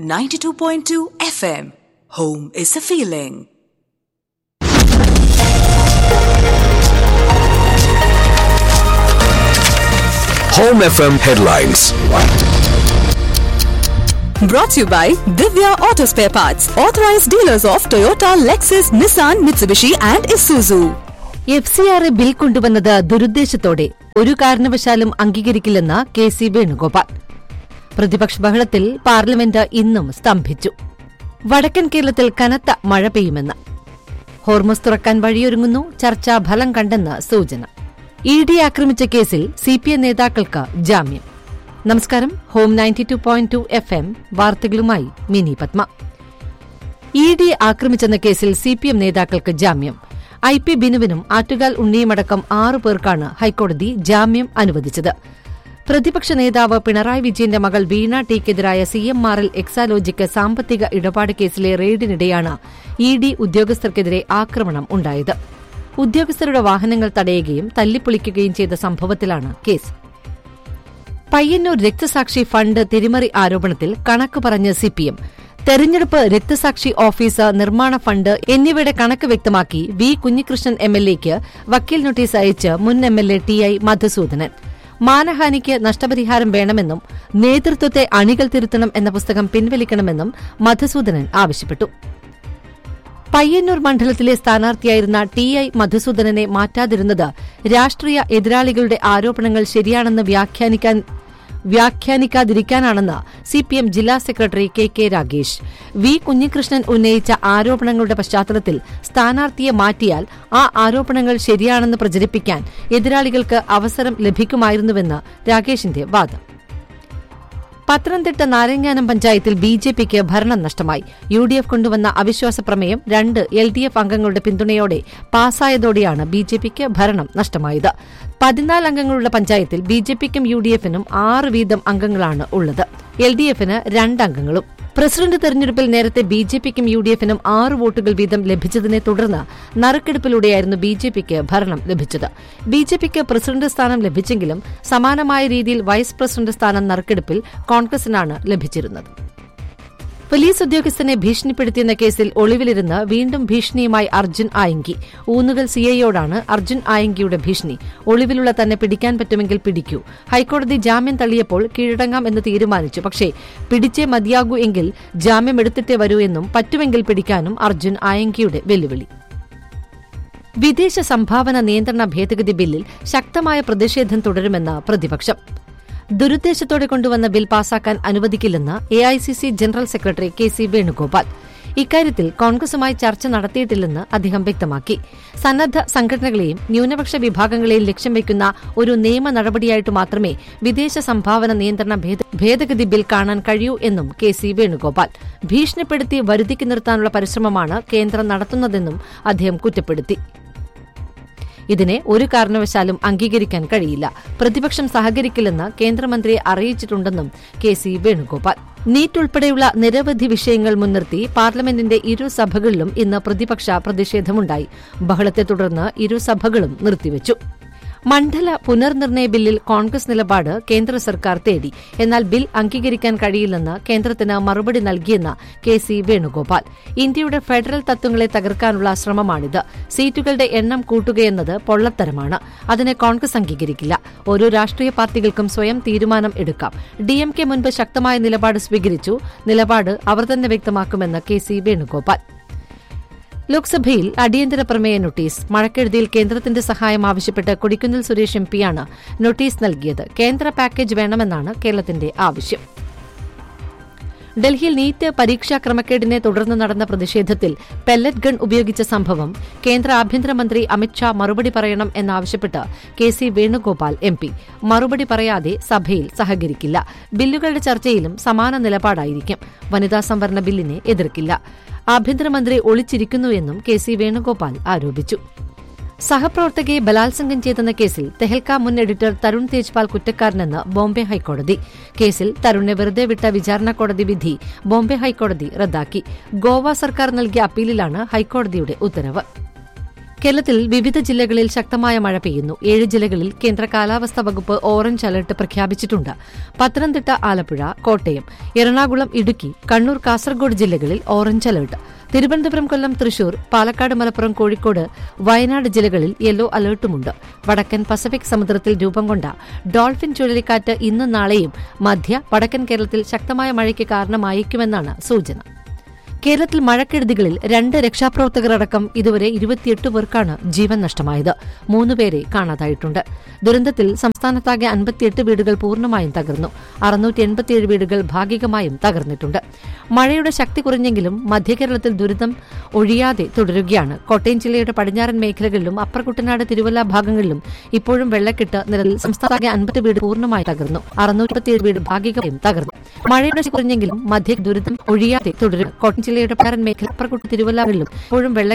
92.2 FM. Home is a feeling. Home FM headlines. Brought to you by Divya Auto Spare Parts, authorized dealers of Toyota, Lexus, Nissan, Mitsubishi, and Isuzu. F C R bill കൊണ്ടുവന്നത് ദുരുദ്ദേശത്തോടെ ഒരു കാരണവശാലും അംഗീകരിക്കില്ലെന്ന് K C Venugopal പ്രതിപക്ഷ ബഹളത്തിൽ parliament ഇന്നും സ്തംഭിച്ചു വടക്കൻ കേരളത്തിൽ കനത്ത മഴ പെയ്യുമെന്ന് ഹോർമസ് തുറക്കാൻ വഴിയൊരുങ്ങുന്നു ചർച്ചാ ഫലം കണ്ടെന്ന് സൂചന ഇ ഡി ആക്രമിച്ച കേസിൽ സി പി എം നേതാക്കൾക്ക് ജാമ്യം നമസ്കാരം home ninety two point two F M വാർത്തകളുമായി മിനി പത്മ ഇ ഡി ആക്രമിച്ചെന്ന കേസിൽ സി പി എം നേതാക്കൾക്ക് ജാമ്യം ഐ പി ബിനുവിനും ആറ്റുകാൽ ഉണ്ണിയുമടക്കം ആറു പേർക്കാണ് ഹൈക്കോടതി ജാമ്യം അനുവദിച്ചത് പ്രതിപക്ഷ നേതാവ് പിണറായി വിജയന്റെ മകൾ വീണ ടിക്കെതിരായ സി എം ആർ എൽ എക്സാലോജിക്ക് സാമ്പത്തിക ഇടപാട് കേസിലെ റെയ്ഡിനിടെയാണ് ഇ ഡി ഉദ്യോഗസ്ഥർക്കെതിരെ ആക്രമണം ഉണ്ടായത് ഉദ്യോഗസ്ഥരുടെ വാഹനങ്ങൾ തടയുകയും തല്ലിപ്പൊളിക്കുകയും ചെയ്ത സംഭവത്തിലാണ് കേസ് പയ്യന്നൂർ രക്തസാക്ഷി ഫണ്ട് തിരിമറി ആരോപണത്തിൽ കണക്ക് പറഞ്ഞ് സിപിഎം തെരഞ്ഞെടുപ്പ് രക്തസാക്ഷി ഓഫീസ് നിർമ്മാണ ഫണ്ട് എന്നിവയുടെ കണക്ക് വ്യക്തമാക്കി വി കുഞ്ഞികൃഷ്ണൻ എംഎൽഎക്ക് വക്കീൽ നോട്ടീസ് അയച്ച് മുൻ എംഎൽഎ ടി ഐ മധുസൂദനൻ മാനഹാനിക്ക് നഷ്ടപരിഹാരം വേണമെന്നും നേതൃത്വത്തെ അണികൾ തിരുത്തണം എന്ന പുസ്തകം പിൻവലിക്കണമെന്നും മധുസൂദനൻ ആവശ്യപ്പെട്ടു പയ്യന്നൂർ മണ്ഡലത്തിലെ സ്ഥാനാർത്ഥിയായിരുന്ന ടി ഐ മധുസൂദനനെ മാറ്റാതിരുന്നത് രാഷ്ട്രീയ എതിരാളികളുടെ ആരോപണങ്ങൾ ശരിയാണെന്ന് വ്യാഖ്യാനിക്കാൻ വ്യാഖ്യാനിക്കാതിരിക്കാനാണെന്ന് സിപിഎം ജില്ലാ secretary K K Ragesh V Kunhikrishnan ഉന്നയിച്ച ആരോപണങ്ങളുടെ പശ്ചാത്തലത്തിൽ സ്ഥാനാർത്ഥിയെ മാറ്റിയാൽ ആ ആരോപണങ്ങൾ ശരിയാണെന്ന് പ്രചരിപ്പിക്കാൻ എതിരാളികൾക്ക് അവസരം ലഭിക്കുമായിരുന്നുവെന്ന് രാഗേഷിന്റെ വാദം പത്തനംതിട്ട നാരങ്ങാനം പഞ്ചായത്തിൽ ബി ജെ പിക്ക് ഭരണം നഷ്ടമായി യു ഡി എഫ് കൊണ്ടുവന്ന അവിശ്വാസ പ്രമേയം രണ്ട് എൽ ഡി എഫ് അംഗങ്ങളുടെ പിന്തുണയോടെ പാസായതോടെയാണ് ബി ജെ പിക്ക് ഭരണം നഷ്ടമായത് പതിനാല് അംഗങ്ങളുള്ള പഞ്ചായത്തിൽ ബി ജെ പിക്കും യു ഡി എഫിനും ആറ് വീതം അംഗങ്ങളാണ് ഉള്ളത് എൽ ഡി എഫിന് രണ്ടംഗങ്ങളും പ്രസിഡന്റ് തെരഞ്ഞെടുപ്പിൽ നേരത്തെ ബി ജെ പിക്കും യു ഡി എഫിനും ആറ് വോട്ടുകൾ വീതം ലഭിച്ചതിനെ തുടർന്ന് നറുക്കെടുപ്പിലൂടെയായിരുന്നു ബി ജെ പിക്ക് ഭരണം ലഭിച്ചത് ബി ജെ പിക്ക് പ്രസിഡന്റ് സ്ഥാനം ലഭിച്ചെങ്കിലും സമാനമായ രീതിയിൽ വൈസ് പ്രസിഡന്റ് സ്ഥാനം നറുക്കെടുപ്പിൽ കോൺഗ്രസിനാണ് ലഭിച്ചിരുന്നത് പോലീസ് ഉദ്യോഗസ്ഥനെ ഭീഷണിപ്പെടുത്തിയെന്ന കേസിൽ ഒളിവിലിരുന്ന് വീണ്ടും ഭീഷണിയുമായി അർജുൻ ആയങ്കി ഊന്നുകൽ സിഐയോടാണ് അർജുൻ ആയങ്കിയുടെ ഭീഷണി ഒളിവിലുള്ള തന്നെ പിടിക്കാൻ പറ്റുമെങ്കിൽ പിടിക്കൂ ഹൈക്കോടതി ജാമ്യം തള്ളിയപ്പോൾ കീഴടങ്ങാം എന്ന് തീരുമാനിച്ചു പക്ഷേ പിടിച്ചേ മതിയാകൂ എങ്കിൽ ജാമ്യം എടുത്തിട്ടേ വരൂ എന്നും പറ്റുമെങ്കിൽ പിടിക്കാനും അർജുൻ ആയങ്കിയുടെ വെല്ലുവിളി വിദേശ സംഭാവന നിയന്ത്രണ ഭേദഗതി ബില്ലിൽ ശക്തമായ പ്രതിഷേധം തുടരുമെന്ന് പ്രതിപക്ഷം ദുരുദ്ദേശത്തോടെ കൊണ്ടുവന്ന ബിൽ പാസാക്കാൻ അനുവദിക്കില്ലെന്ന് AICC general secretary K C Venugopal ഇക്കാര്യത്തിൽ കോൺഗ്രസുമായി ചർച്ച നടത്തിയിട്ടില്ലെന്ന് അദ്ദേഹം വ്യക്തമാക്കി സന്നദ്ധ സംഘടനകളെയും ന്യൂനപക്ഷ വിഭാഗങ്ങളെയും ലക്ഷ്യം വയ്ക്കുന്ന ഒരു നിയമ നടപടിയായിട്ട് മാത്രമേ വിദേശ സംഭാവന നിയന്ത്രണ ഭേദഗതി ബിൽ കാണാൻ കഴിയൂ എന്നും കെ സി വേണുഗോപാൽ ഭീഷണിപ്പെടുത്തി വരുതിക്ക് നിർത്താനുള്ള പരിശ്രമമാണ് കേന്ദ്രം നടത്തുന്നതെന്നും അദ്ദേഹം കുറ്റപ്പെടുത്തി ഇതിനെ ഒരു കാരണവശാലും അംഗീകരിക്കാൻ കഴിയില്ല പ്രതിപക്ഷം സഹകരിക്കില്ലെന്ന് കേന്ദ്രമന്ത്രിയെ അറിയിച്ചിട്ടുണ്ടെന്നും കെ സി വേണുഗോപാൽ നീറ്റ് ഉൾപ്പെടെയുള്ള നിരവധി വിഷയങ്ങൾ മുൻനിർത്തി പാർലമെന്റിന്റെ ഇരു സഭകളിലും ഇന്ന് പ്രതിപക്ഷ പ്രതിഷേധമുണ്ടായി ബഹളത്തെ തുടർന്ന് ഇരു സഭകളും നിർത്തിവച്ചു മണ്ഡല പുനർനിർണയ ബില്ലിൽ കോൺഗ്രസ് നിലപാട് കേന്ദ്ര സർക്കാർ തേടി എന്നാൽ ബിൽ അംഗീകരിക്കാൻ കഴിയില്ലെന്ന് കേന്ദ്രത്തിന് മറുപടി നൽകിയെന്ന് കെ സി വേണുഗോപാൽ ഇന്ത്യയുടെ ഫെഡറൽ തത്വങ്ങളെ തകർക്കാനുള്ള ശ്രമമാണിത് സീറ്റുകളുടെ എണ്ണം കൂട്ടുകയെന്നത് പൊള്ളത്തരമാണ് അതിനെ കോൺഗ്രസ് അംഗീകരിക്കില്ല ഓരോ രാഷ്ട്രീയ പാർട്ടികൾക്കും സ്വയം തീരുമാനം എടുക്കാം ഡിഎംകെ മുൻപ് ശക്തമായ നിലപാട് സ്വീകരിച്ചു നിലപാട് അവർ തന്നെ വ്യക്തമാക്കുമെന്ന് കെ സി വേണുഗോപാൽ ലോക്സഭയിൽ അടിയന്തര പ്രമേയ നോട്ടീസ് മഴക്കെടുതിയിൽ കേന്ദ്രത്തിന്റെ സഹായം ആവശ്യപ്പെട്ട് കൊടിക്കുന്നിൽ സുരേഷ് എം പിയാണ് നോട്ടീസ് നൽകിയത് കേന്ദ്ര പാക്കേജ് വേണമെന്നാണ് കേരളത്തിന്റെ ആവശ്യം ഡൽഹിയിൽ നീറ്റ് പരീക്ഷാ ക്രമക്കേടിനെ തുടർന്ന് നടന്ന പ്രതിഷേധത്തിൽ പെല്ലറ്റ് ഗൺ ഉപയോഗിച്ച സംഭവം കേന്ദ്ര ആഭ്യന്തരമന്ത്രി അമിത്ഷാ മറുപടി പറയണം എന്നാവശ്യപ്പെട്ട് K C Venugopal M P മറുപടി പറയാതെ സഭയിൽ സഹകരിക്കില്ല ബില്ലുകളുടെ ചർച്ചയിലും സമാന നിലപാടായിരിക്കും വനിതാ സംവരണ ബില്ലിനെ എതിർക്കില്ല ആഭ്യന്തരമന്ത്രി ഒളിച്ചിരിക്കുന്നുവെന്നും കെ സി വേണുഗോപാൽ ആരോപിച്ചു സഹപ്രവർത്തകയെ ബലാത്സംഗം ചെയ്തെന്ന കേസിൽ തെഹൽക്ക മുൻ എഡിറ്റർ തരുൺ തേജ്പാൽ കുറ്റക്കാരനെന്ന് ബോംബെ ഹൈക്കോടതി കേസിൽ തരുണിനെ വെറുതെ വിട്ട വിചാരണ കോടതി വിധി ബോംബെ ഹൈക്കോടതി റദ്ദാക്കി ഗോവ സർക്കാർ നൽകിയ അപ്പീലിലാണ് ഹൈക്കോടതിയുടെ ഉത്തരവ് കേരളത്തിൽ വിവിധ ജില്ലകളിൽ ശക്തമായ മഴ പെയ്യുന്നു ഏഴ് ജില്ലകളിൽ കേന്ദ്ര കാലാവസ്ഥാ വകുപ്പ് ഓറഞ്ച് അലർട്ട് പ്രഖ്യാപിച്ചിട്ടുണ്ട് പത്തനംതിട്ട ആലപ്പുഴ കോട്ടയം എറണാകുളം ഇടുക്കി കണ്ണൂർ കാസർഗോഡ് ജില്ലകളിൽ ഓറഞ്ച് അലർട്ട് തിരുവനന്തപുരം കൊല്ലം തൃശൂർ പാലക്കാട് മലപ്പുറം കോഴിക്കോട് വയനാട് ജില്ലകളിൽ യെല്ലോ അലർട്ടുമുണ്ട് വടക്കൻ പസഫിക് സമുദ്രത്തിൽ രൂപം കൊണ്ട ഡോൾഫിൻ ചുഴലിക്കാറ്റ് ഇന്നും നാളെയും മധ്യ വടക്കൻ കേരളത്തിൽ ശക്തമായ മഴയ്ക്ക് കാരണമായേക്കുമെന്നാണ് സൂചന കേരളത്തിൽ മഴക്കെടുതികളിൽ രണ്ട് രക്ഷാപ്രവർത്തകരടക്കം ഇതുവരെ ഇരുപത്തിയെട്ട് പേർക്കാണ് ജീവൻ നഷ്ടമായത് മൂന്നുപേരെ കാണാതായിട്ടുണ്ട് ദുരന്തത്തിൽ സംസ്ഥാനത്താകെ അൻപത്തിയെട്ട് വീടുകൾ പൂർണ്ണമായും തകർന്നു അറുന്നൂറ്റി എൺപത്തിയേഴ് വീടുകൾ ഭാഗികമായും തകർന്നിട്ടുണ്ട് മഴയുടെ ശക്തി കുറഞ്ഞെങ്കിലും മധ്യകേരളത്തിൽ ദുരിതം ഒഴിയാതെ തുടരുകയാണ് കോട്ടയം ജില്ലയുടെ പടിഞ്ഞാറൻ മേഖലകളിലും അപ്പർ കുട്ടനാട് തിരുവല്ല ഭാഗങ്ങളിലും ഇപ്പോഴും വെള്ളക്കെട്ട് നിലവിൽ സംസ്ഥാനത്താകെ അൻപത് വീട് പൂർണ്ണമായി തകർന്നു അറുന്നൂറ്റി വീട് ഭാഗികമായും തകർന്നു മഴയുടെ ശക്തി കുറഞ്ഞെങ്കിലും മധ്യ ദുരിതം ഒഴിയാതെ തുടരും കോട്ടയം ജില്ലയുടെ പടിഞ്ഞാറൻ മേഖല അപ്പർ കുട്ട തിരുവല്ലകളിലും ഇപ്പോഴും വെള്ള